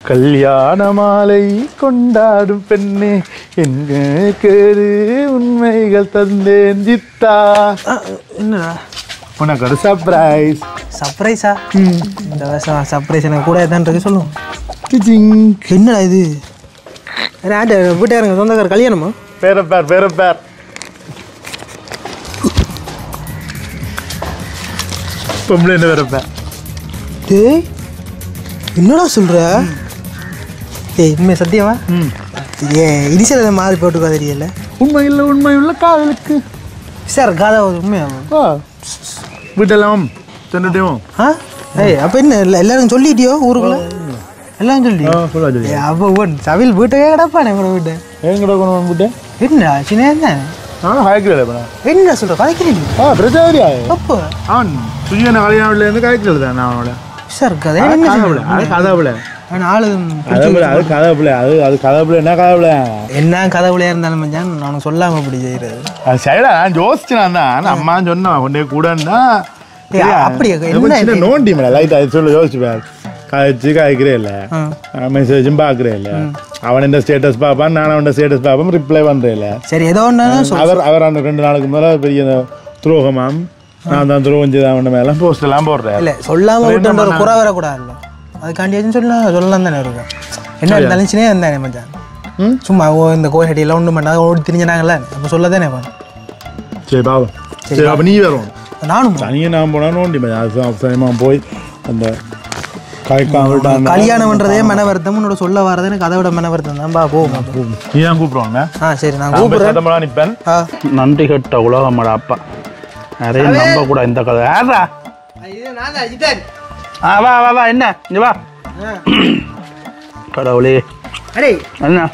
கல்யாண மாலை கொண்டாடும் பெண்ணே எங்க கேடு உண்மைகள் தந்தேன் ஜித்தா என்னடா உனக்கு ஒரு சர்ப்ரைஸ் சர்ப்ரைஸா இந்த வருஷம் சர்ப்ரைஸ் எனக்கு கூட தான் இருக்கு சொல்லுங்க டிச்சிங் என்னடா இது ஆண்ட வீட்டுக்காரங்க சொந்தக்கார கல்யாணமா பேரப்பார் பேரப்பார் பொம்பளை என்ன பேரப்பார் டேய் என்னடா சொல்ற ஏய் உண்மை சத்தியமா ஏ இனிஷியல் மாதிரி போட்டுக்கோ தெரியல உண்மை இல்லை உண்மை உள்ள காதலுக்கு சார் காதா உண்மையா ஆ வீட்டெல்லாம் சென்றுட்டையும் ஆ ஏய் அப்போ என்ன எல்லா- எல்லாரும் சொல்லிட்டியோ ஊருக்குள்ள எல்லாரும் சொல்லி ஆ சொல்லா சொல்லி ஏய் அப்போ ஓன் சவில் வீட்டுக்கே கிடப்பானே உங்களோட வீட்டு எங்கடா கொண்டு விட்டு என்னடா சின்ன என்ன நானும் ஹாய்க்கிறேன் இப்போ என்ன சொல்ற கதைக்கிறீங்க ஆ பிரச்சனை அப்போ அவன் சுஜியன கல்யாணத்துலேருந்து கதைக்கிறது தான் நான் அவனோட சார் கதை அது என்ன கதை பிள்ளை அது கதை பிள்ளை அவன் ஆளு கதை பிள்ளை அது கதை பிள்ளை அது அது கதை பிள்ளை என்ன கதை பிள்ளை என்ன கதை விளையா இருந்தாலும் மச்சான் நான் சொல்லாம இப்படி செய்யறது அது சரிடா நான் யோசிச்சேன் தான் அம்மா சொன்னா கொண்டே கூடன்னா ஏய், அப்படியா? என்ன சின்ன நோண்டி மேடம் லைட் அது சொல்லி யோசிச்சு பாரு காய்ச்சி காய்க்கிறே இல்லை மெசேஜும் பார்க்குறே இல்லை அவன் இந்த ஸ்டேட்டஸ் பார்ப்பான் நான் அவன் ஸ்டேட்டஸ் பார்ப்பேன் ரிப்ளை பண்ணுறேன் இல்லை சரி ஏதோ ஒன்று அவர் அவர் அந்த ரெண்டு நாளுக்கு முதல்ல பெரிய இந்த துரோகமாம் நான் தான் துரோகம் செய்த அவன் மேலே போஸ்ட் எல்லாம் போடுறேன் இல்லை சொல்லாம விட்டு ஒரு குறை வரக்கூடாதுல்ல அதுக்காண்டியாச்சும் சொல்லலாம் சொல்லலாம் தானே இருக்கும் என்ன இருந்தாலும் சின்னே இருந்தானே மச்சான் ம்? சும்மா ஓ இந்த கோயில் ஒன்றும் பண்ணாத ஓடி திரிஞ்சினாங்கல்ல அப்போ சொல்ல தானே வேணும் சரி பாவம் சரி அப்போ நீ வரும் நானும் தனியாக நான் போனால் நோண்டி மேடம் அது அவசரமாக போய் அந்த காய்க்காம விட்டாங்க கல்யாணம் பண்ணுறதே மன வருத்தம் உன்னோட சொல்ல வரது எனக்கு அதை விட மன வருத்தம் தான் பா போகும் நீ தான் கூப்பிடுவாங்க ஆ சரி நான் நான் போய் கூப்பிடுறேன் சத்தமெல்லாம் நிற்பேன் ஆ நன்றி கெட்ட உலகமடா அப்பா நிறைய நம்ப கூட இந்த கதை யாரா ஆ வா வா வா என்ன இங்க வா கடவுளே அடே என்ன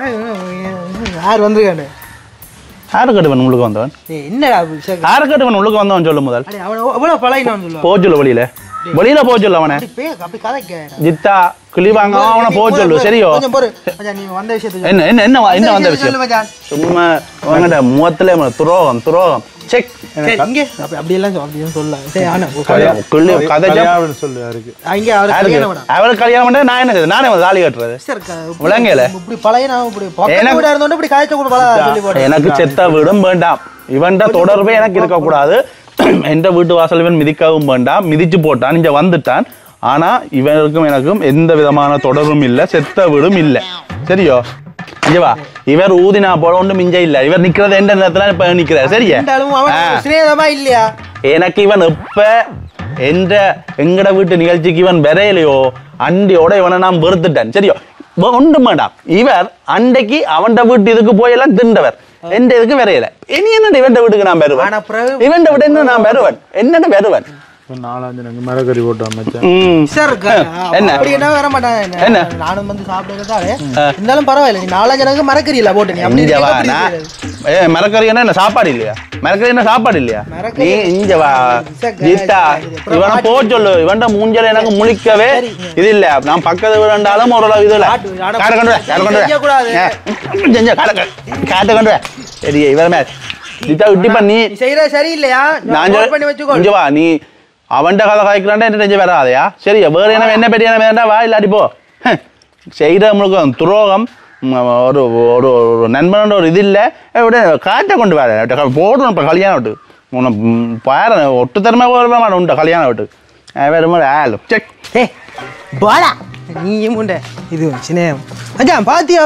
யார் வந்திருக்காண்டு யாரு கட்டுவன் உள்ளுக்கு வந்தவன் ஏய் என்னடா விஷயம் யாரு கட்டுவன் உள்ளுக்கு வந்தவன் சொல்லு முதல் அடே அவனை எவ்வளோ பழகினான்னு சொல்லுவான் போ சொல்லு வெளியில வெளியில போ சொல்லு அவனை அப்படி பே அப்படி கதைக்க ஜித்தா கிளி வாங்க அவனை போ சொல்லு சரியோ கொஞ்சம் பொறு மச்சான் நீ வந்த விஷயத்தை என்ன என்ன என்ன வ- என்ன வந்த சொல்லு விஷயம் மச்சான் சும்மா வாங்கடா முகத்துல துரோகம் துரோகம் செக் சரி இங்கே அப்படி அப்படி எல்லாம் சொல் அப்படியும் சொல்ல சரி ஆனா கிளி கதை கல்யாணம் சொல்லு யாருக்கு இங்கே அவருக்கு கல்யாணம் வேணாம் அவருக்கு கல்யாணம் பண்ண நான் என்ன செய்றது? நானே வந்து தாலி கட்டுறது சார் க- விளங்கல இப்படி பழைய நான் இப்படி பக்கத்து எனக்கு- வீடா இருந்தோண்டு இப்படி காய்ச்ச கூட பழ சொல்லி போட்டு எனக்கு செத்த வீடும் வேண்டாம் இவன்ட தொடர்பே எனக்கு இருக்கக்கூடாது எந்த வீட்டு வாசல் இவன் மிதிக்கவும் வேண்டாம் மிதிச்சு போட்டான் இங்க வந்துட்டான் ஆனா இவனுக்கும் எனக்கும் எந்த விதமான தொடர்பும் இல்ல செத்த வீடும் இல்ல சரியோ இங்கவா இவர் ஊதினா போல ஒன்றும் மிஞ்ச இல்ல இவர் நிக்கிறது எந்த நேரத்துல இப்ப நிக்கிறார் சரியா இருந்தாலும் அவன் ஆ. சிநேகமா இல்லையா எனக்கு இவன் எப்ப எந்த எங்கட வீட்டு நிகழ்ச்சிக்கு இவன் விரையிலையோ அண்டியோட இவனை நான் வெறுத்துட்டேன் சரியோ வ- ஒன்றும் வேண்டாம் இவர் அண்டைக்கு அவன்ட வீட்டு இதுக்கு போய் எல்லாம் திண்டவர் எந்த இதுக்கு விரையில இனி என்ன இவன்ட வீட்டுக்கு நான் ஆனா வருவேன் பிறகு இவன்ட வீட்டு என்ன நான் வருவேன் என்னென்ன வருவேன் நாலாஞ்சு நாங்கள் மரக்கறி போட்டு அமைச்சேன் ம். சார் க- என்ன? அப்படி என்ன வர மாட்டான் என்ன? நானும் வந்து சாப்பிடுறதாலே இருந்தாலும் பரவாயில்ல நீ நாலஞ்சு எனக்கு மறக்கறியில போட்டு நீ அப்படி இங்க வா இருக்க நான் அப்படி ஏ மரக்கறி என்ன என்ன சாப்பாடு இல்லையா மரக்கறி என்ன சாப்பாடு இல்லையா மரக்கறி- நீ இங்க வா சரி, ஜித்தா அப்புறம் இவனை மாட்டி- போ சொல்லு இவன்ட மூஞ்சல எனக்கு முழிக்கவே சரி. இது இல்ல நான் பக்கத்து வீடாண்டாலும் ஓரளவு இது இல்ல காட்டு, ஆனா காட்ட கொண்டு வா, காட்ட கொண்டு வா. செய்யக்கூடாது. ஏ, செஞ்ச காட்ட காட்ட கொண்டு வா. சரி இவன் மேல் ஜித்தா விட்டிப்பா நீ நீ செய்யறது சரியில்லையா நான் நோட் பண்ணி வச்சுக்கோ இங்க வா நீ அவன்ட கதை காய்க்கிறான்டா என்ன நெஞ்சு வராதையா சரியா வேற என்ன என்ன பெரிய என்ன வேண்டாம் வா இல்லாட்டி போ ஹம். செய்த முழுக்க துரோகம் ம், ஒரு ஒரு ஒரு நண்பனோட ஒரு இது இல்லை விட காற்றை கொண்டு வர போடணும் இப்போ கல்யாணம் விட்டு உன்னை ம், பாரு ஒட்டுத்தரமே போட மாட்டேன் உண்டு கல்யாணம் விட்டு வேறு மாதிரி ஆளும் செக் ஏ போடா நீயும் உண்ட இது சினேகம் அஜான் பாத்தியா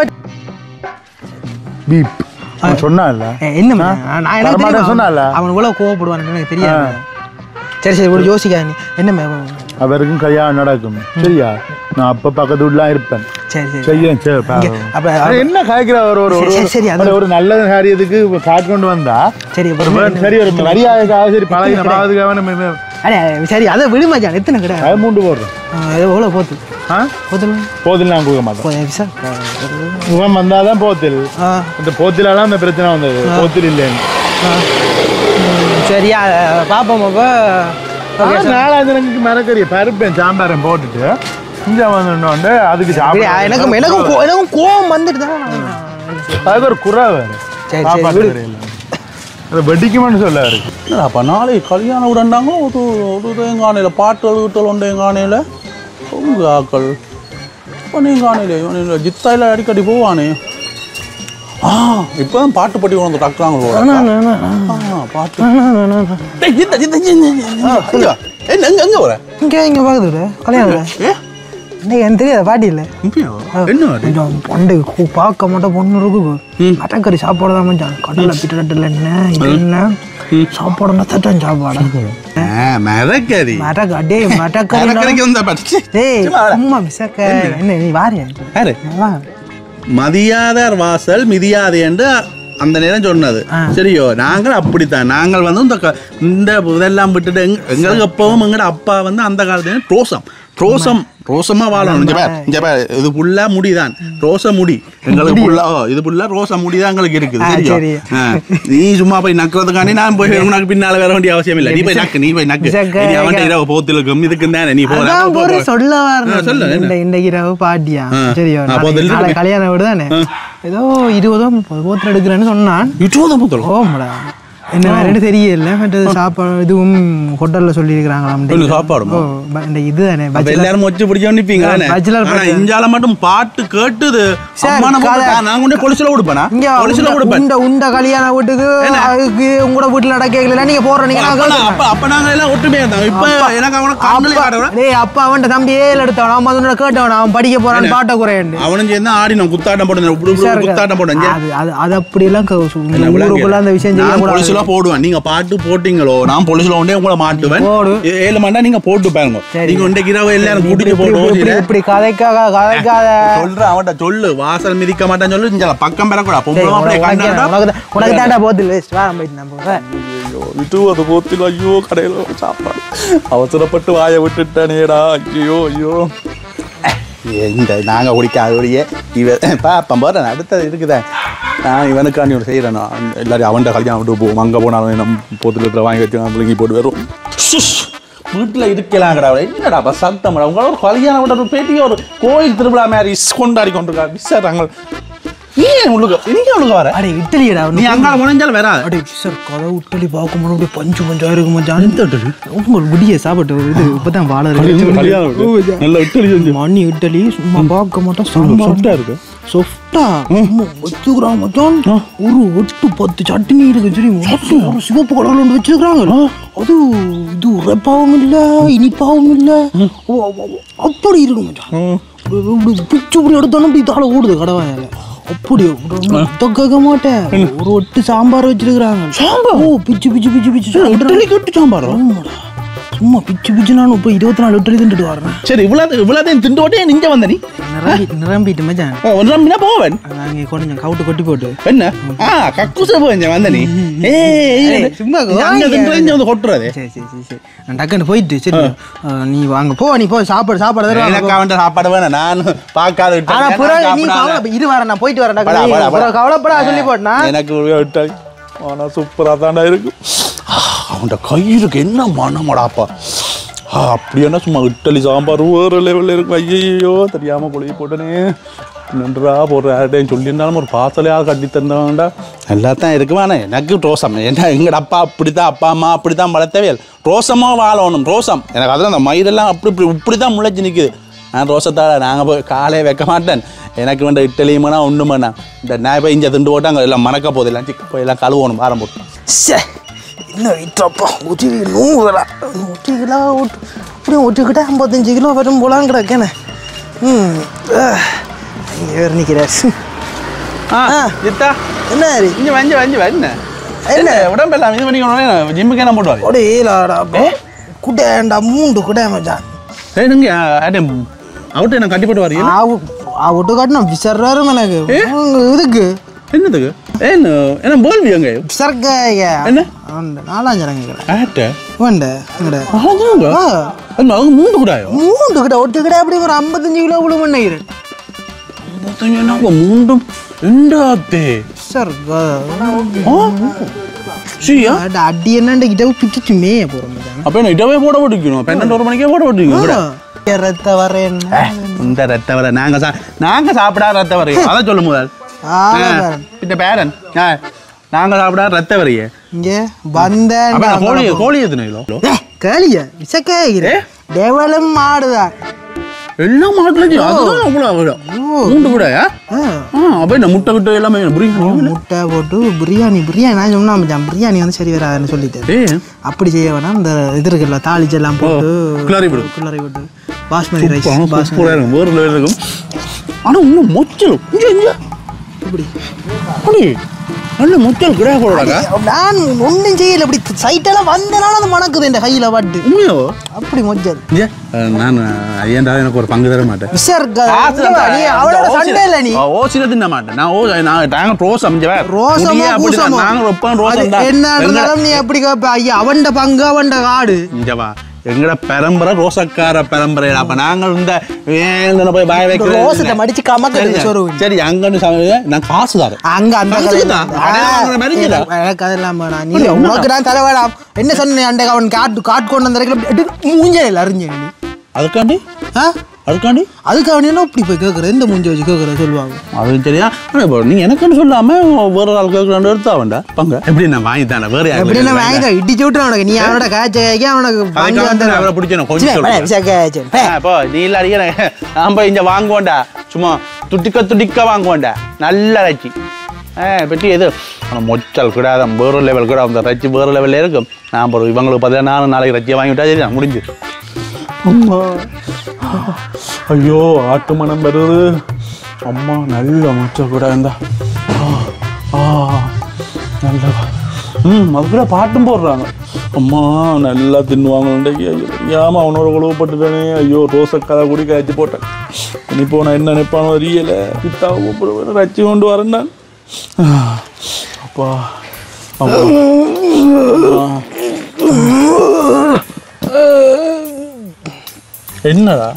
பீப் அவன் சொன்னான்ல ஏ, என்ன மச்சான்? நான் எனக்கு வரமாட்டேன்னு தெரியும் சொன்னான்ல? அவன் அவன் இவ்வளவு கோவப்படுவான்னு எனக்கு தெரியாது சரி சரி ஒரு யோசிக்காத நீ என்ன மே- அவருக்கும் கல்யாணம் நடக்கும் சரியா நான் அப்ப பக்கத்து வீட்டுலாம் இருப்பேன் சரி சரி செய்யேன் சரி இங்க, அப்ப ஆனா என்ன காய்க்கிற ஒரு ஒரு சரி, சரி, சரி, அது- ஒரு- ஒரு நல்ல காரியத்துக்கு காட்டு கொண்டு வந்தா சரி ஒரு அப்புறம் சரி ஒரு மரியாதைக்காக சரி பழகி நம்பாவதுக்காக நம்ம அடே சரி அதை விடு மச்சான் எத்தனை கடை மூண்டு போடுறோம் எவ்வளோ போத்து ஆ போத்து போதில் நான் கொடுக்க மாட்டேன் விசா இவன் வந்தாதான் போத்தில் ஆ இந்த போத்திலாலாம் அந்த பிரச்சனை வந்தது போத்தில் இல்லைன்னு ஆ. ம், சரியா பார்ப்போம் அப்போ ஓகே சார் நாலாஞ்சனக்கு மரக்கறி பருப்பேன் சாம்பாரம் போட்டுட்டு இங்கே வந்து அதுக்கு அப்படியே, சாப்பிட எனக்கும் எனக்கும் கோ- எனக்கும் கோவம் வந்துட்டு தான் அதுக்கு ஒரு குறை வேறு சரி, சாப்பாட்டு விடு. கறியில் அது வெடிக்குமான்னு சொல்ல இருக்கு அப்போ நாளைக்கு கல்யாணம் விடண்டாங்க ஒரு ஒரு தேங்கானையில் பாட்டு அழுகுட்டல் ஒன்று தேங்கானையில் உங்க ஆக்கள் அப்பனையும் காணலையே இவன் ஜித்தாயில் அடிக்கடி போவானே ஆ இப்போ தான் பாட்டு பட்டி கொண்டு வந்து டக்குறாங்க போல. ஆ பாட்டு டேய், ஜித்தா, ஜித்தா, ஜித்தா, ஜித்தா. இங்க வா. என்ன எங்க எங்க வர இங்கே இங்கே பார்க்குது கல்யாணம் ஏ இன்னைக்கு எனக்கு தெரியாது பாட்டி இல்லை இங்கேயா? என்ன வாடி? கொஞ்சம் பண்டு கு- பார்க்க மட்டும் பொண்ணு இருக்கு மட்டக்கறி சாப்பாடு தான் மச்சான் கடலை பிட்டு என்ன இது என்ன சாப்பாடுனா தட்டன் சாப்பாடு ஆ, மரக்கறி மட்டக்க அடே மட்டக்கறி மரக்கறிக்கு வந்தா பாட்டு டேய் சும்மா மிசக்க என்ன நீ வாரியா யாரு வா. மதியாதார் வாசல் மிதியாது என்று அந்த நேரம் சொன்னது ஆ. சரியோ நாங்கள் அப்படித்தான் நாங்கள் வந்து இந்த க- இந்த இதெல்லாம் விட்டுட்டு எங்க- எங்களுக்கு எப்பவும் எங்கட அப்பா வந்து அந்த காலத்துல ரோசம் ரோசம் ரோசமா வாழணும் இங்க பார், இங்க பார், இது புல்லா முடிதான் ரோச முடி எங்களுக்கு புல்லா ஓ, இது புல்லா ரோச முடிதான் எங்களுக்கு இருக்குது ஆ, சரியோ சரி. ஆ. நீ சும்மா போய் நக்குறதுக்காண்டி நான் போய் உனக்கு பின்னால வர வேண்டிய அவசியம் இல்லை நீ போய் நக்கு நீ போய் நக்கு மிசக்க, நீ அவன் இரவு போத்திலுக்கும் இதுக்கு தானே நீ போற அதான் ஒரு சொல்ல ஆ, சொல்லு, வரணும் என்ன? இந்த இன்றைக்கு இரவு பாட்டியா ஆ. சரியோ அப்போ நாளைக்கு- அதில் நாளைக்கு கல்யாணம் வீடு தானே ஏதோ இருபதோ முப்பது போத்துல எடுக்கிறேன்னு சொன்னான் யுத்தம் போத்தலும் ஓமடா என்ன வேறன்னு தெரியல மற்றது சாப்பாடு இதுவும் ஹோட்டல்ல சொல்லியிருக்கிறாங்களாம் என்ன சாப்பாடுமா? ஓ ப- இந்த இது தானே அப்ப எல்லாரும் மொச்சு பிடிச்ச நிப்பீங்க ஆ, தானே? bachelor ஆனா party. இஞ்சால மட்டும் பாட்டு கேட்டுது சார், அம்மான போட்டு கதை. தா, நான் கொண்டு பொலிசுல கொடுப்பேனா இங்க பொலிசுல உண்ட- கொடுப்பேன் உண்ட உண்ட கல்யாண வீட்டுக்கு அதுக்கு உங்களோட வீட்டுல நடக்கல நீங்க போற நீங்க அப்ப நான் அப்ப அப்ப நாங்க எல்லாம் ஒற்றுமையா இருந்தாங்க இப்ப எனக்கு அவன கண்களே காட்டுறேன் டேய் அப்பா அவன்கிட்ட தம்பி ஏழு எடுத்தவன் அவன் வந்து கேட்டவன் அவன் படிக்க போறான்னு பாட்ட குறையண்டு அவனும் சேர்ந்து ஆடினோம் குத்தாட்டம் போட்டு இப்படி இப்படி குத்தாட்டம் போட்டு அது அது அது அப்படியெல்லாம் க- சு- ஊருக்குள்ள அந்த விஷயம் நான் செய்யக்கூடாது பொலிசுல போடுவேன் நீங்க பாட்டு போட்டீங்களோ நான் பொலிசுல ஒன்றே உங்களை மாட்டுவேன் போடு. ஏ- ஏழு மண்டா நீங்க போட்டு பாருங்க சரி. நீங்க ஒன்றைக்கு இரவு எல்லாரும் இப்படி கூட்டிட்டு இப்படி போடுவோம் இப்படி இப்படி கதைக்காக கதைக்காத சொல்ற அவன்கிட்ட சொல்லு வாசல் மிதிக்க மாட்டான்னு சொல்லு இங்க பக்கம் பெறக்கூடா பொம்பளை டேய், மாப்பிள்ளை உனக்கு கண்டாடா உனக்கு தான்- உனக்கு தாண்டா போதில் வேஸ்ட் வா போயிட்டு நான் போகிறேன் ஐயோ இது அது போத்தில் ஐயோ கடையில் ஒரு சாப்பாடு அவசரப்பட்டு வாயை விட்டுட்டானேடா ஐயோ ஐயோ இந்த நாங்கள் குடிக்காதோடைய இவ பாப்பம் போகிறேன் அடுத்தது இருக்குதே நான் இவனுக்காண்டி ஒரு செய்கிறேன் எல்லாரும் அவன்கிட்ட கல்யாணம் விட்டு போவோம் அங்கே போனாலும் நம்ம போத்துல இருக்கிற வாங்கி வச்சு நான் பிள்ளைங்கி போட்டு வரும் வீட்டில் இருக்கலாங்கடா என்னடா பஸ் சத்தம்டா உங்களோட ஒரு கல்யாணம் விட ஒரு பெரிய ஒரு கோயில் திருவிழா மாதிரி கொண்டாடி கொண்டிருக்கா விசாராங்க நீ ஏன் உள்ளுக்க நீ ஏன் உள்ளுக்க வர அடே இட்டலியடா நீ அங்கால முனைஞ்சாலும் வராது அடே சார் கதை இட்டலி பார்க்க முடியும் அப்படியே பஞ்சு பஞ்சா இருக்கு மச்சான் உங்கள் விடிய சாப்பிட்டு இது இப்பதான் வாழ நல்ல இட்டலி செஞ்சு மணி இட்டலி சும்மா பார்க்க மாட்டோம் சாம்பார் இருக்கு சொஃப்டா வச்சுக்கிறான் மச்சான் ஒரு எட்டு பத்து சட்னி இருக்கு சரி மொத்தம் ஒரு சிவப்பு கலர்ல ஒன்று வச்சிருக்காங்க அது இது உரைப்பாவும் இல்ல இனிப்பாவும் இல்ல ஓ, ஓ, ஓ, அப்படி இருக்கு மச்சான் இப்படி இப்படி பிச்சு இப்படி எடுத்தோன்னா இப்படி தாழ ஓடுது கடவாயால அப்படி இதை கேட்க மாட்டேன் ஒரு ஒட்டு சாம்பார் வச்சிருக்கிறாங்க சாம்பார் ஓ பிச்சு பிச்சு பிச்சு பிச்சு இட்லி கட்டு சாம்பார் சும்மா பிச்சு பிச்சு நான் இப்போ இருபத்தி நாலு இட்லி தின்னுட்டு வரேன் சரி இவ்வளவு இவ்வளவு திண்டு ஓட்டே நிஞ்ச வந்த நீ நிரம்பி நிரம்பிட்டு மச்சான் ஒரு நம்பினா போவேன் நாங்க கொஞ்சம் கவுட்டு கொட்டி போட்டு என்ன ஆ கக்கூச போய் வந்த நீ ஏய் சும்மா அங்க திண்டு இங்க வந்து கொட்டுறது சரி சரி சரி சரி நான் டக்குன்னு போயிட்டு சரி ஆ, நீ வாங்க போ நீ போ சாப்பாடு சாப்பாடு தருவாங்க எனக்கு அவன்கிட்ட சாப்பாடு வேணாம் நான் பார்க்காத விட்டேன். ஆனா நான் புறா நீ சாப்பிடாத. கவலை இரு வரேன் நான் போயிட்டு வரேன் படா, டக்குனு. படா, படா. புறா கவலைப்படா சொல்லி போட்டா எனக்கு ஒரு விட்டாய் ஆனா சூப்பரா தாண்டா இருக்கு அவன்கிட்ட கயிறுக்கு என்ன மனமடாப்பா ஆ, அப்படி என்ன சும்மா இட்டலி சாம்பார் வேறு லெவலில் இருக்கும் ஐயோ தெரியாம குழி போட்டனே நன்றா போடுற யார்கிட்டையும் சொல்லியிருந்தாலும் ஒரு பாசலையாக கட்டி தந்தவன்டா எல்லாத்தான் இருக்குமாண்ணே எனக்கு ரோசம் என்ன எங்கட அப்பா அப்படித்தான் அப்பா அம்மா அப்படித்தான் வளர்த்தவியல் ரோசமா வாழணும் ரோசம் எனக்கு அதில் அந்த மயிரெல்லாம் அப்படி இப்படி இப்படி தான் முளைச்சி நிற்குது நான் ரோசத்தால் நாங்கள் போய் காலே வைக்க மாட்டேன் எனக்கு வேண்ட இட்டலியுமாண்ணா ஒன்றுமாண்ணா இந்த நான் போய் இங்கே திண்டு போட்டாங்க எல்லாம் மணக்க போகுது எல்லாம் சிக்கு போய் எல்லாம் கழுவணும் ஆரம் போட்டு சே இன்னும் இட்டப்பா நூற்றி நூறுதலா நூற்றி கிலோ விட்டு அப்படியே ஒரு கிட்ட ஐம்பத்தஞ்சு கிலோ வரும் போலான்னு கிடக்கேனே ம் இங்கே வேறு நிற்கிறார் ஆ இத்தா என்ன ஹரி? இங்கே வஞ்சி வஞ்சி என்ன என்ன உடம்பெல்லாம் இது பண்ணிக்கணும் ஜிம்முக்கு என்ன போட்டு ஒடே ஏலாடா குடேண்டா மூண்டு குடே மச்சான் சரிங்க அடே அவட்டு என்ன கட்டி போட்டு வரீங்க ஆவு ஆவுட்டு காட்டினா விசர்றாரு எனக்கு உங்க இதுக்கு என்னதுக்கு என்ன என்ன போல்வி அங்கே விசர்க்க என்ன? நாலாஞ்சரங்க ஆட்ட வேண்ட இங்கட அதாங்க ஆ அது அவங்க மூண்டு கூடாயோ மூண்டு கிட்ட ஒட்டு கிட்ட அப்படி ஒரு ஐம்பத்தஞ்சு கிலோ விழு பண்ணிக்கிறேன் மூண்டும் ரெண்டாத்தே விசர்க்க சரியா அடி என்னண்ட கிட்ட பிச்சுச்சுமே போகிறோம் மச்சான் அப்போ என்ன இடவே போட போட்டுக்கணும் பன்னெண்டு ஒரு மணிக்கே போட போட்டுக்கணும் கூட ரத்த வரேன் இந்த ரத்த வர நாங்க சா நாங்க சாப்பிடாத ரத்த வரைய அதை சொல்லு முதல் இந்த பேரன் ஆ, நாங்க சாப்பிடாத ரத்த வரைய இங்க வந்தேன் அப்ப கோழி கோழி எத்தனை கிலோ கேளிய விசக்க டெவலும் மாடுதான் எல்லாம் மாட்டுலச்சு அதுதான் அவ்வளோ அவ்வளோ மூண்டு கூட ஆ அப்போ என்ன முட்டை கிட்ட எல்லாமே பிரியாணி முட்டை போட்டு பிரியாணி பிரியாணி நான் சொன்னா மச்சான் பிரியாணி வந்து சரி வராதுன்னு சொல்லிட்டேன் ஏய் அப்படி செய்ய வேணாம் இந்த இது இருக்குல்ல தாளிச்சு எல்லாம் போட்டு கிளறி விடு குள்ளரை போட்டு பாஸ்மதி ரைஸ் பாஸ்மதி சூப்பராக இருக்கும் வேறு லெவலில் இருக்கும் ஆனால் இன்னும் மொச்சல் இங்கே இங்கே இப்படி அப்படி நல்ல மொச்சல் கிடையாது போடாக்கா நான் ஒன்றும் செய்யல இப்படி சைட்டெல்லாம் வந்தனால அது மணக்குது இந்த கையில பட்டு உண்மையோ அப்படி மொஜல் இங்கே நான் ஐயாண்டா எனக்கு ஒரு பங்கு தர மாட்டேன் விஷயம் இருக்கா நீ அவளோட சண்டை இல்லை நீ ஓசில தின்ன மாட்டேன் நான் ஓ நான் நாங்கள் ரோஸ் அமைஞ்சவா ரோசமா பூசமா நாங்கள் ஒப்பம் ரோஸ் அது என்ன இருந்தாலும் நீ எப்படி கேப்ப ஐயா அவன்ட பங்கு அவன்ட காடு இங்கவா எங்கட பரம்பரை ரோசக்கார பரம்பரை அப்ப நாங்கள் இந்த ஏன் போய் பாய ரோசத்தை வைக்கிறேன் மடிச்சு கமக்கிறது சோறு சரி அங்கன்னு சமையல் நான் காசு தரேன் அங்க அந்த காசுக்கு கதை- தான். ஆ, கடையில வாங்குற மாதிரி இருக்குதா? எனக்கு அதெல்லாம் வேணாம் நீ உனக்கு நான் தர வேணாம் என்ன சொன்ன அண்டை அவன் காட்டு காட்டு கொண்டு வந்த மூஞ்சல் அறிஞ்ச நீ அதுக்காண்டி ஆ அதுக்காண்டி அதுக்கு அவன் என்ன இப்படி போய் கேட்குற எந்த மூஞ்ச வச்சு கேட்குற சொல்லுவாங்க அது சரியா ஆனா இப்போ நீ எனக்குன்னு சொல்லாம வேற ஆள் கேட்கறாண்டு எடுத்தா வேண்டாம் பங்க எப்படி நான் வாங்கி தானே வேற யாருக்கு எப்படி என்ன வேண்டாம். வாங்கி இடிச்சு விட்டு அவனுக்கு நீ அவனோட காய்ச்ச காய்க்க அவனுக்கு பங்கு அதுக்காக வந்து தான் அவரை பிடிச்சேன் கொஞ்சம் சரி, சொல்றேன். பே, விஷயம் காய்ச்ச. பே. ஆ, இப்போ நீ இல்ல அடிக்கிறேன் நான் போய் இங்க வாங்குவோண்டா சும்மா துட்டிக்க துடிக்க வாங்குவோண்டா நல்ல ரச்சி ஆ பெட்டி எது ஆனால் மொச்சல் கிடாத வேறு லெவல் கூட அந்த ரச்சி வேறு லெவலில் இருக்கும் நான் போகிறோம் இவங்களுக்கு பார்த்தா நானும் நாளைக்கு ரச்சியை வாங்கி விட்டா சரி முடிஞ்சு அம்மா ஐயோ ஆட்டு மனம் வருது அம்மா நல்ல மொச்சல் கூட இருந்தா ஆ நல்ல ம் அது கூட பாட்டும் போடுறாங்க அம்மா நல்லா தின்னுவாங்க ஏமா அவனோட உழவுப்பட்டுட்டானே ஐயோ ரோசை கதை குடி காய்ச்சி போட்டேன் இனி போனா என்ன நினைப்பானோ தெரியல பித்தாவை கூப்பிடுவேன் ரச்சி கொண்டு வரேன் நான் அப்பா அப்பா என்னடா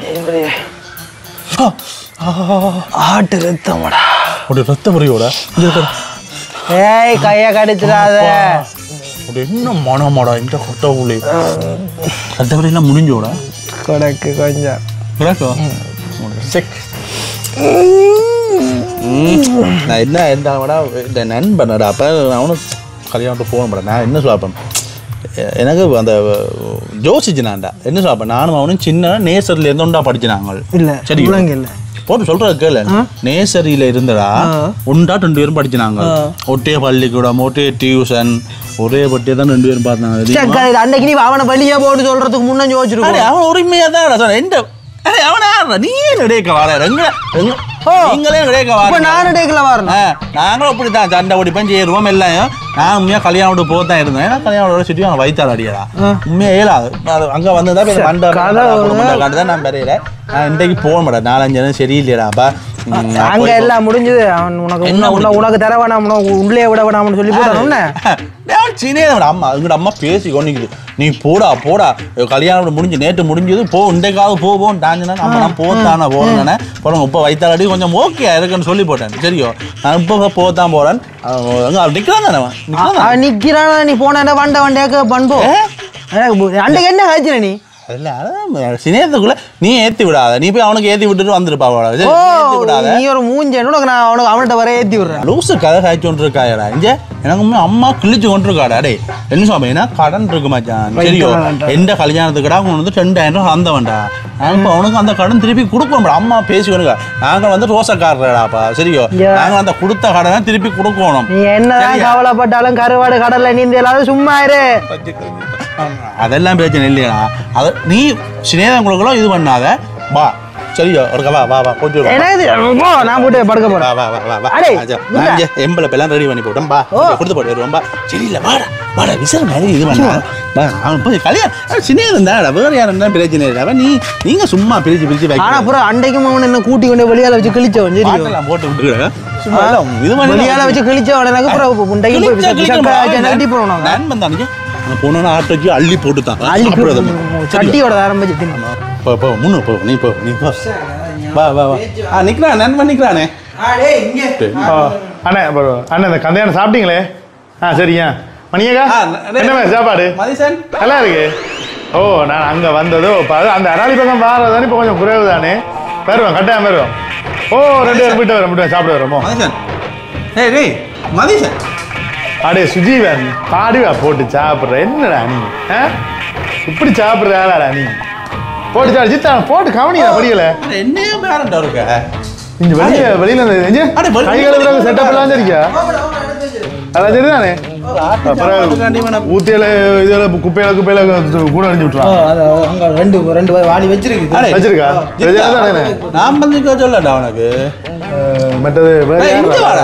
ஆட்டு ரத்தமடா ஒரு ரத்த முறையோட ஏய் கைய கடிச்சிடாத ஒரு என்ன மனமாடா இந்த கொட்டை உள்ளே ரத்த வரையெல்லாம் முடிஞ்சோட கொடக்கு கொஞ்சம் கிடக்கும் செக் நான் என்ன இருந்தாடா இந்த நண்பனடா அப்போ அவனும் கல்யாணத்துக்கு போகணும் நான் என்ன சொல்லுவேன் எனக்கு அந்த ஜோசிச்சுனாண்டா என்ன சொல்லுவேன் நானும் அவனும் சின்ன நேசர்ல இருந்து ஒன்றா படிச்சினாங்க இல்ல சரி இவ்வளங்க இல்ல போட்டு சொல்றது கேளு நேசரியில இருந்தடா ஒன்றா ரெண்டு பேரும் படிச்சினாங்க ஒட்டே பள்ளிக்கூடம் ஒட்டே டியூஷன் ஒரே பட்டியை தான் ரெண்டு பேரும் பார்த்தாங்க சக்கரை, அன்னைக்கு நீ அவனை பள்ளியா போட்டு சொல்றதுக்கு முன்ன யோசிச்சிருக்கோம் அடே, அவன் உரிமையா தான் சொன்னேன் எந்த அடே, அவன் யாருடா? நீ நடைக்க வர எங்க எங்க- நீங்களே நடைக்க இப்ப வர நான் டேக்கில் வரணும் நாங்களும் அப்படித்தான் சண்டை ஓடிப்பேன் சேருவோம் எல்லாம் நான் உண்மையா கல்யாணம் விட்டு போக தான் இருந்தேன் ஏன்னா கல்யாணம் விட சுற்றி அவன் வைத்தாள் அடியடா உண்மையா ஏழாது அது அங்க வந்ததா போய் மண்டை காட்டு தான் நான் பெரியல நான் இன்றைக்கு போக மாட்டேன் நாலஞ்சு நேரம் சரியில்லையடாப்பா ம், நான் அங்க போய் எல்லாம் முடிஞ்சது அவன் உனக்கு என்ன உன்ன- உன்ன- உனக்கு தர வேணாம் உனக்கு உள்ளே விட வேணாம்னு சொல்லி போட்டானே டேய், சீனேதோட அம்மா எங்கட அம்மா பேசி கொண்டிக்குது நீ போடா போடா கல்யாணம் முடிஞ்சு நேற்று முடிஞ்சது போ இன்றைக்காவது போ போன்னு டாஞ்சினா நம்ம நான் போத்தானே போறேன் போறோம் இப்போ வைத்தாலடி கொஞ்சம் ஓகே இருக்குன்னு சொல்லி போட்டேன் சரியோ நான் இப்போ போத்தான் போறேன் அவன் அங்க அவன் நிக்கிறான் தானே அவன் நிக்கிறான் தானே? அவன் நிக்கிறானா நீ போன வண்ட வண்டியாக்க பண்போ அன்றைக்கு என்ன காய்ச்சின நீ அதுல அதான் சினேகத்துக்குள்ள நீ ஏத்தி விடாத நீ போய் அவனுக்கு ஏத்தி விட்டுட்டு வந்துருப்பா அவளை. சரி, ஓ நீ ஏத்தி விடாத நீ ஒரு மூஞ்ச உனக்கு நான் அவனுக்கு அவன்கிட்ட வர ஏத்தி விடுறேன் லூசு கதை காய்ச்சி கொண்டு இருக்காயடா இங்க எனக்கு உண்மை அம்மா கிழிச்சு கொண்டு இருக்காடா டே என்ன சொல்ல ஏன்னா கடன் இருக்கு மச்சான் சரியோ எந்த கல்யாணத்துக்குடா அவன் வந்து ரெண்டாயிரம் ரூபா அந்த வேண்டா நான் இப்போ அவனுக்கு அந்த கடன் திருப்பி கொடுக்கணும் அம்மா பேசி கொண்டு நாங்க வந்து ரோசக்காரடாப்பா சரியோ Yeah. நாங்க அந்த கொடுத்த கடனை திருப்பி கொடுக்கணும் நீ என்னதான் கவலைப்பட்டாலும் கருவாடு கடல்ல நீந்த எல்லாரும் சும்மா இரு அதெல்லாம் பிரச்சனை இல்லையா அது நீ சினேதங்களுக்குள்ள இது பண்ணாத வா சரியோ ஒரு வா வா வா கொஞ்சம் வா. எனக்கு போ, நான் போட்டு படுக்க வா போறேன் வா வா வா வா அடே, ஆச்சா, நான் இங்க எம்பளை எல்லாம் ரெடி பண்ணி போட்டேன் பா இங்க கொடுத்து போட்டு வருவோம் பா சரி இல்ல வாடா வாடா விசில் மாதிரி இது பண்ணா வா அவன் போய் கல்யாணம் சின்ன இருந்தாடா வேற யாரும் தான் பிரச்சனை இல்லை நீ நீங்க சும்மா பிரிச்சு பிரிச்சு ஆனா வைக்க அப்புறம் அன்றைக்கும் அவன் என்ன கூட்டி கொண்டு வெளியால வச்சு கிழிச்சவன் சரி பாட்டெல்லாம் போட்டு விட்டுக்கிற சும்மா எல்லாம் இது பண்ணி வெளியால வச்சு கிழிச்சவன் எனக்கு அப்புறம் உண்டைக்கு போய் கிழிச்சா கிழிக்கணும். நட்டி போனோம் நண்பன் தானே அங்க போனோன்னா ஆட்டோ வச்சு அள்ளி போட்டு தான் அள்ளி சாப்பிடுறது. சரி. சட்டியோட ஆரம்பிச்சு தின்னு போ போ முன்னு போ நீ போ நீ போ வா வா வா ஆ நிக்கிறான் நண்பன் நிக்கிறானே ஆ, அண்ணே அப்புறம் அண்ணே இந்த கல்யாணம் சாப்பிட்டீங்களே ஆ சரியா மணியக்கா ஆ, ந- என்ன மாதிரி சாப்பாடு மதிசன் நல்லா இருக்கு ஓ நான் அங்க வந்ததோ இப்ப அது அந்த அராளி பக்கம் வாரதானே இப்போ கொஞ்சம் குறைவு தானே வருவோம் கட்டாயம் வருவோம் ஓ ரெண்டு பேரும் விட்டு வரோம் விட்டு சாப்பிட வரோமோ மதிசன் ஏய் டேய் மதிசன் அடே சுஜீவன் பாடிவா போட்டு சாப்பிட்ற என்னடா நீ ஆ? இப்படி சாப்பிட்ற ஆளாடா நீ போட்டு சார் ஜித்தா போட்டு கவனியா படிக்கல என்னையும் பேரண்டா இருக்க இங்க வெளிய வெளியில இருந்து எங்க அட, வெளிய- கை கழுவுற செட்டப் எல்லாம் சரிக்கா அதான் சரிதானே அப்புறம் ஊத்தியில இதுல குப்பையில குப்பையில கூட அடிஞ்சு ஓ, விட்டுறான் அது அங்க ரெண்டு ரெண்டு பேர் வாளி வச்சிருக்கு அடே. வச்சிருக்கா சரிதானே நான் வந்து சொல்லடா உனக்கு அஹ், மற்றது வேற ஏய், இங்க யாரா?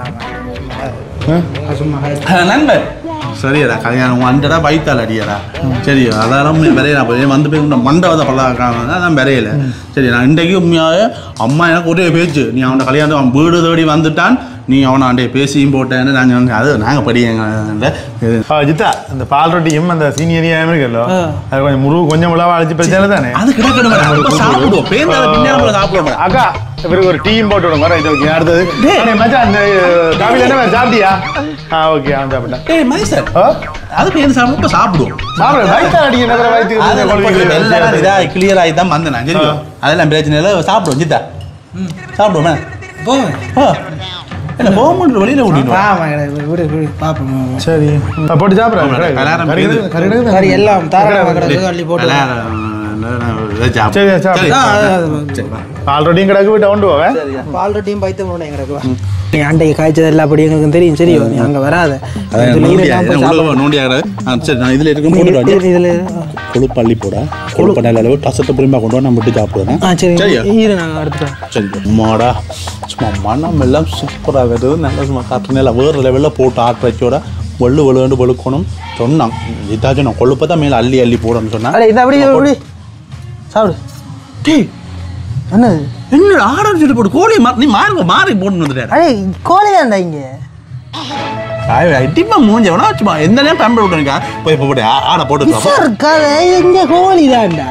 வாடா சும்மா அஹ், நண்பன் சரியாடா கல்யாணம் உன் அண்டடா வயித்தால் அடியாடா சரி அதாரம் விரையில போய் வந்து போய் உன்னை மண்டபத்தை பல்லாக்காம அதான் விரையில சரி நான் இன்றைக்கு உண்மையாக அம்மா எனக்கு ஒரே பேச்சு நீ அவனை கல்யாணம் அவன் வீடு தேடி வந்துட்டான் நீ அவனை அண்டே பேசியும் போட்டேன்னு நாங்கள் வந்து அது நாங்கள் படியங்க ஆ, ஜித்தா இந்த பால் ரொட்டியும் அந்த சீனியரியாயும் இருக்குல்ல ஆ. அது கொஞ்சம் முருகு கொஞ்சம் உழவா அழைச்சி பிரச்சனை தானே அது கிடக்கணும் சாப்பிடுவோம் பேருந்தால பின்னால சாப்பிடுவோம் அக்கா இவருக்கு ஒரு டீயும் போட்டு விடுங்க ரைட் ஓகே அடுத்தது டேய். அண்ணே, மச்சான் அந்த காவில என்ன சாப்பிட்டியா ஆ ஓகே அவன் சாப்பிட்டேன் ஏய் மைசர் ஆ அது பேருந்து சாப்பிடும் இப்போ சாப்பிடுவோம் சாப்பிட வயிற்று அடிக்க நேரம் அதெல்லாம் கொஞ்சம் எல்லாம் வயிற்று இதா கிளியர் ஆகி தான் வந்தேன் சரி ஆ. அதெல்லாம் பிரச்சனை இல்லை சாப்பிடுவோம் ஜித்தா சாப்பிடுவோமே போவேன் ஆ என்ன போக முடியல வெளியில விட்டுட்டு வா. ஆமா விடு விடு விடு பாப்போம் சரி ஆ, போட்டு சாப்பிடுறேன் கல்யாணம் கறி இது. கறி எடுக்குதா? சரி எல்லாம் தாராளமாக கறி கிடக்கு அள்ளி போட்டு கல்யாணம், நான் நான் இதை சாப்பிடு. சரி, சாப்பிடு. சரி. ஆ, அது- சரி. பால் ரொட்டியும் கிடக்கு விட்டு கொண்டு போவேன் பால் ரொட்டியும் பைத்தம் போட எங்களுக்கு வா. நீ அண்டைக்கு காய்ச்சது எல்லா படி எங்களுக்கு தெரியும் சரியோ நீ அங்க வராத அதான் இதுல நோண்டியா, இதெல்லாம் போய் இதை உள்ள சாப்பிடு. நோண்டியாகிறது. ஆ, சரி, நான் இதுல இருக்கும் போட்டு இது- வாடி. இதுல கொழுப்பு அள்ளி போட கொழுப்பு நல்ல அளவு டசத்தை புரியுமா கொண்டு வா நான் விட்டு சாப்பிடுவேன் ஆ சரி சரியா இரு நாங்க எடுத்துட்டோம் சரி அம்மாடா சும்மா மனம் எல்லாம் சூப்பராக வருது நல்ல சும்மா காற்று நில வேறு லெவலில் போட்டு ஆட்டு வச்சோட வெள்ளு வெளுண்டு வெளுக்கணும் சொன்னான் இதா சொன்னான் கொழுப்பை தான் மேலே அள்ளி அள்ளி போடணும்னு சொன்னான் அடே இந்த அப்படி அப்படி சாப்பிடு டேய் என்னது என்ன ஆர்டர் சொல்லி போட்டு கோழி மா- நீ மாறி மாறி போட்டு வந்துட்டேன் அடே கோழி தான்டா இங்க டிப்பா மூஞ்சவனா சும்மா எந்த நேரம் பேம்பர் விட்டுருக்கா போய் இப்போ போட்டு ஆ- ஆடை போட்டு வா. இருக்காத எங்க கோழி தான்டா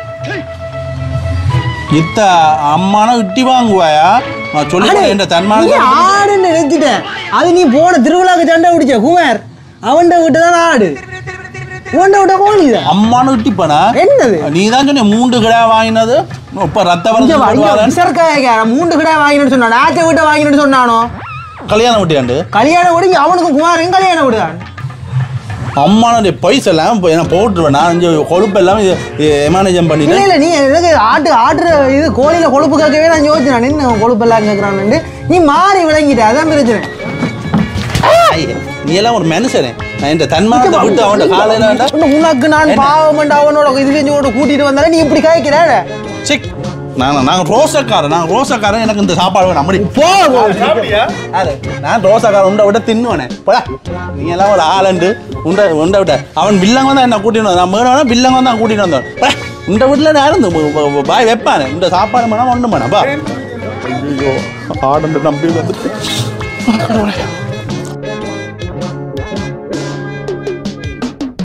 இத்த அம்மானா இட்டி வாங்குவாயா நான் சொல்லி அடே, என்ற நீ தன்மான ஆடுன்னு நினைச்சிட்டேன் அது நீ போன திருவிழாக்கு சண்டை பிடிச்ச குமார் அவன்கிட்ட விட்டு தான் ஆடு உன்ட விட்ட கோழி தான் அம்மானு இட்டிப்பானா என்னது நீ தான் சொன்ன மூன்று கிடா வாங்கினது இப்ப ரத்த இங்க வா, இங்க வரது விசர்க்காய மூன்று கடை வாங்கினு சொன்னான் ஆச்சை விட்ட வாங்கினு சொன்னானோ கல்யாணம் விட்டியாண்டு கல்யாணம் விடுங்க அவனுக்கும் குமாரையும் கல்யாணம் விடுவான் அம்மானுடைய பைசா எல்லாம் இப்போ நான் போட்டுருவேன் நான் இங்கே கொழுப்பு எல்லாம் எமானேஜம் இல்ல பண்ணிட்டேன் இல்ல நீ எனக்கு ஆட்டு ஆட்டுற இது கோழியில கொழுப்பு கேட்கவே நான் யோசிச்சேன் நான் என்ன கொழுப்பு எல்லாம் கேட்கறான்னு நீ மாறி விளங்கிட்ட அதான் பிரச்சனை ஐயே, நீ எல்லாம் ஒரு மனுஷனே நான் இந்த தன்மானத்தை விட்டு அவன்கிட்ட காலையில வேண்டாம் இன்னும் உனக்கு நான் என்ன? பாவம் அவனோட இதுல கூட்டிட்டு வந்தாலே நீ இப்படி காய்க்கிற சிக் நான் நாங்கள் ரோசக்காரன் நான் ரோசக்காரன் எனக்கு இந்த சாப்பாடு வேணும் அப்படி போ சாப்பிட்டியா யாரு? நான் ரோசக்காரன் உண்டை விட தின்னுவனே போடா நீ எல்லாம் ஒரு ஆளண்டு உண்டை உண்டை விட்ட அவன் வில்லங்க தான் என்ன கூட்டிட்டு வந்தான் நான் மேடம் வில்லங்க தான் கூட்டிட்டு வந்தான் போடா உண்டை வீட்டில் நான் இருந்து பாய் வைப்பானே இந்த சாப்பாடு வேணாம் ஒன்றும் வேணாம் பா ஐயோ ஆடண்டு நம்பி வந்துட்டு கடவுளே